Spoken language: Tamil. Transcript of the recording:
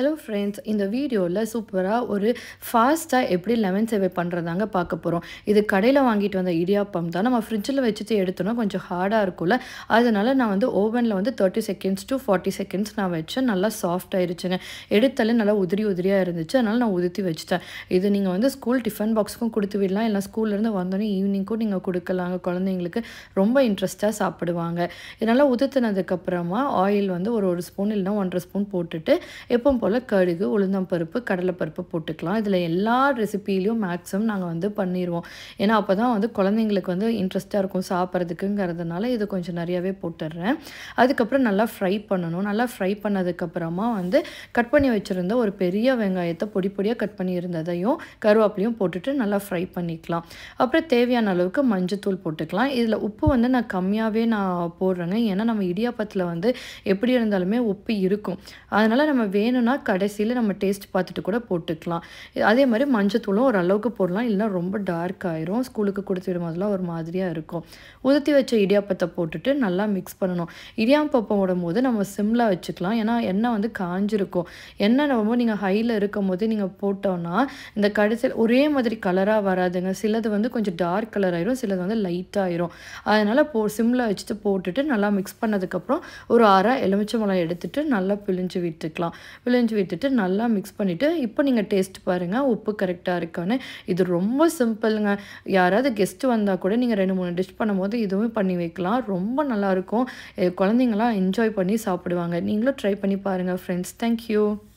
ஹலோ ஃப்ரெண்ட்ஸ் இந்த வீடியோவில் சூப்பராக ஒரு ஃபாஸ்ட்டாக எப்படி லெமன் சேவை பண்ணுறதாங்க பார்க்க போகிறோம் இது கடையில் வாங்கிட்டு வந்த இடியாப்பம் தான் நம்ம ஃப்ரிட்ஜில் வச்சுட்டு எடுத்தோன்னா கொஞ்சம் ஹார்டாக இருக்கும்ல அதனால நான் வந்து ஓவனில் வந்து thirty seconds to forty seconds நான் வச்சேன் நல்லா சாஃப்ட் ஆயிருச்சுங்க எடுத்தாலே நல்லா உதிரி உதிரியாக இருந்துச்சு அதனால் நான் உதுத்தி வச்சுட்டேன் இது நீங்கள் வந்து ஸ்கூல் டிஃபன் பாக்ஸுக்கும் கொடுத்து விடலாம் இல்லை ஸ்கூல்லேருந்து வந்தோடனே ஈவினிங்க்கும் நீங்கள் கொடுக்கலாங்க குழந்தைங்களுக்கு ரொம்ப இன்ட்ரெஸ்ட்டாக சாப்பிடுவாங்க இதனால் உதுத்துனதுக்கப்புறமா ஆயில் வந்து ஒரு ஒரு ஸ்பூன் இல்லைன்னா ஒன்றரை ஸ்பூன் போட்டுட்டு எப்பவும் போல் கடுகு உளுந்தம்பருப்பு கடலைப்பருப்பு போட்டுக்கலாம் இதில் எல்லா ரெசிபிலையும் மேக்ஸிமம் நாங்கள் வந்து பண்ணிடுவோம் ஏன்னா அப்போ தான் வந்து குழந்தைங்களுக்கு வந்து இன்ட்ரெஸ்ட்டாக இருக்கும் சாப்பிட்றதுக்குங்கிறதுனால இது கொஞ்சம் நிறையாவே போட்டுடுறேன் அதுக்கப்புறம் நல்லா ஃப்ரை பண்ணணும் நல்லா ஃப்ரை பண்ணதுக்கப்புறமா வந்து கட் பண்ணி வச்சுருந்த ஒரு பெரிய வெங்காயத்தை பொடி பொடியாக கட் பண்ணி இருந்ததையும் கருவேப்பிலையும் போட்டுட்டு நல்லா ஃப்ரை பண்ணிக்கலாம் அப்புறம் தேவையான அளவுக்கு மஞ்சத்தூள் போட்டுக்கலாம் இதில் உப்பு வந்து நான் கம்மியாகவே நான் போடுறேங்க ஏன்னா நம்ம இடியாப்பத்தில் வந்து எப்படி இருந்தாலுமே உப்பு இருக்கும் அதனால் நம்ம வேணும்னா கடைசியில் நம்ம டேஸ்ட் பார்த்துட்டு கூட போட்டுக்கலாம் அதே மாதிரி மஞ்சத்தூளும் ஒரு அளவுக்கு போடலாம் இல்லைனா ரொம்ப டார்க் ஆயிரும் ஸ்கூலுக்கு கொடுத்து விடும்போதெல்லாம் ஒரு மாதிரியாக இருக்கும் உதுத்தி வச்ச இடியாப்பத்தை போட்டுட்டு நல்லா மிக்ஸ் பண்ணணும் இடியாப்பம் போடும் போது நம்ம சிம்மில் வச்சுக்கலாம் ஏன்னா எண்ணெய் வந்து காஞ்சிருக்கும் எண்ணெய் ரொம்ப நீங்கள் ஹையில் இருக்கும் போது நீங்கள் போட்டோன்னா இந்த கடைசியில் ஒரே மாதிரி கலராக வராதுங்க சிலது வந்து கொஞ்சம் டார்க் கலர் ஆயிரும் சிலது வந்து லைட்டாக ஆயிரும் அதனால் போ சிம்மில் வச்சுட்டு போட்டுட்டு நல்லா மிக்ஸ் பண்ணதுக்கப்புறம் ஒரு அரை எலுமிச்சம்பழம் எடுத்துட்டு நல்லா பிழிஞ்சு விட்டுக்கலாம் பிழிஞ்சு விட்டுட்டு நல்லா மிக்ஸ் பண்ணிவிட்டு இப்போ நீங்கள் டேஸ்ட் பாருங்கள் உப்பு கரெக்டாக இருக்கான்னு இது ரொம்ப சிம்பிளுங்க யாராவது கெஸ்ட்டு வந்தால் கூட நீங்கள் ரெண்டு மூணு டிஷ் பண்ணும்போது இதுவும் பண்ணி வைக்கலாம் ரொம்ப நல்லாயிருக்கும் குழந்தைங்களாம் என்ஜாய் பண்ணி சாப்பிடுவாங்க நீங்களும் ட்ரை பண்ணி பாருங்கள் ஃப்ரெண்ட்ஸ் தேங்க்யூ